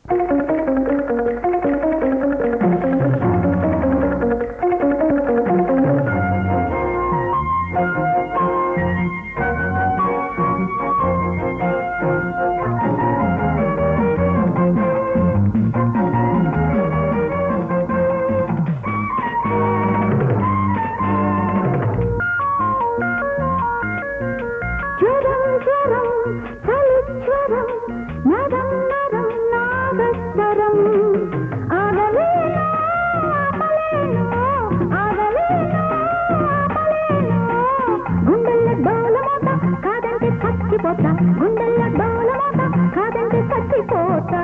జ్వరం జ్వరం చలి జ్వరం నరం నరం నాగస్వరం ఆగలేను ఆపలేను ఆగలేను ఆపలేను గుండెల్లో డోలమోత కాదంటే చచ్చిపోతా గుండెల్లో డోలమోత కాదంటే చచ్చిపోతా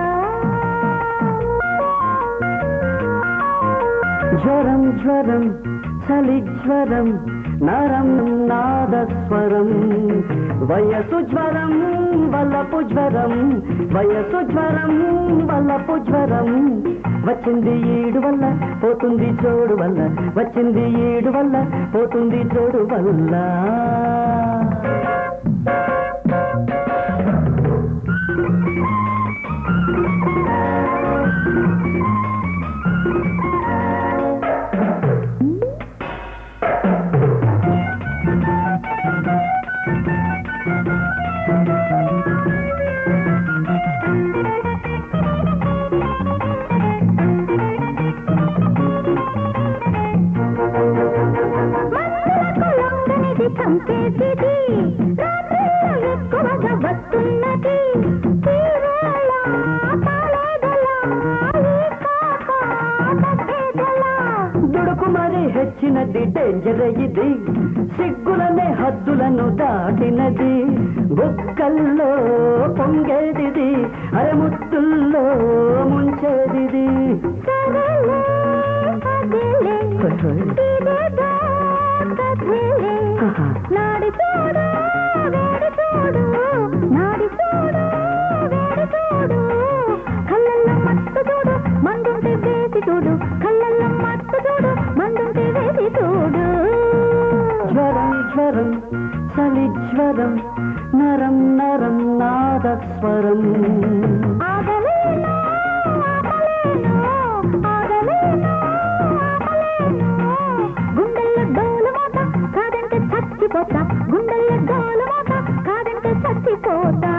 జ్వరం జ్వరం చలి జ్వరం నరం నాదస్వరం వయసు జ్వరం వల్లపు జ్వరం వయసు జ్వరం వల్లపు జ్వరం వచ్చింది ఈడు వల్ల పోతుంది చోడు వల్ల వచ్చింది ఈడు వల్ల పోతుంది చోడు వల్ల మందులకు లొంగనిది చంపేసిది రాత్రిలో ఎక్కువగా వస్తున్నది తీరేళ తాళేదల ఈ కాక తగ్గేదల దుడుకు మరి హెచ్చినది డేంజర్ ఇది సిగ్గులనే హద్దులను దాటినది బుక్కల్లో పొంగేదిది అరముత్తుల్లో ముంచేదిది సరేలే కదిలే ఇదేదో కదిలే నాడి చూడు వేడి చూడు నాడి చూడు వేడి చూడు కళ్ళల్లో మత్తు చూడు మందుంటే వేసి చూడు కళ్ళల్లో మత్తు చూడు మందుంటే వేసి చూడు జ్వరం జ్వరం చలి జ్వరం నరం నరం నాదస్వరం ఆగలేను ఆపలేను ఆగలేను ఆపలేను గుండెల్లో డోలు మోత కాదంటే చచ్చిపోతా గుండెల్లో డోలు మోత కాదంటే చచ్చిపోతా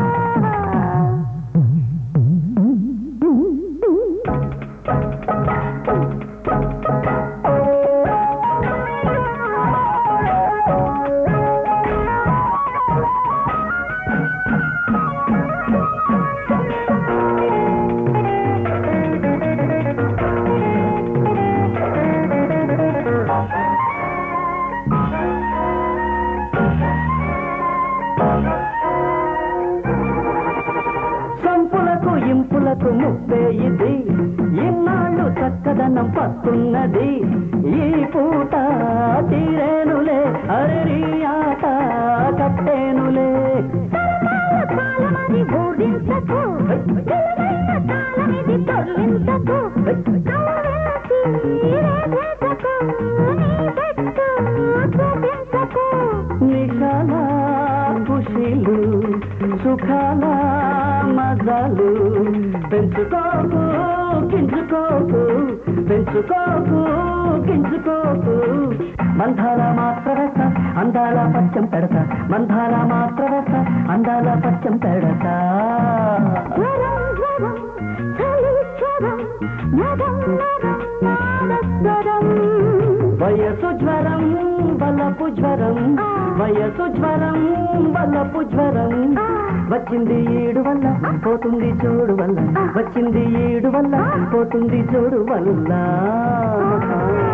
సంపులకు ఇంపులకు ముప్పే ఇది ఇన్నాళ్ళు చక్కదనం పస్తున్నది ఈ పూట తీరేనులే అరి ఆట కట్టేనులే కాలమది ఊరించకు తెలివైన కాలమిది తొల్లించకు కవ్వించి రేగేసకు నీ పెట్టు చూపించకు నిషాల ఖుషీలు సుఖాల మజాలు పెంచుకోకు గింజుకోకు పెంచుకోకు గింజుకోకు బంధాల మాత్రవెస అందాల పచ్చం పెడతా బంధాల మాత్రవెస అందాల పచ్చం పెడతా జ్వరం జ్వరం చలి జ్వరం నరం నరం నాదస్వరం వయసు జ్వరం బలపు జ్వరం వయసు జ్వరం బలపు జ్వరం వచ్చింది ఈడు వల్ల పోతుంది చూడు వల్ల వచ్చింది ఈడు వల్ల పోతుంది చూడు వల్ల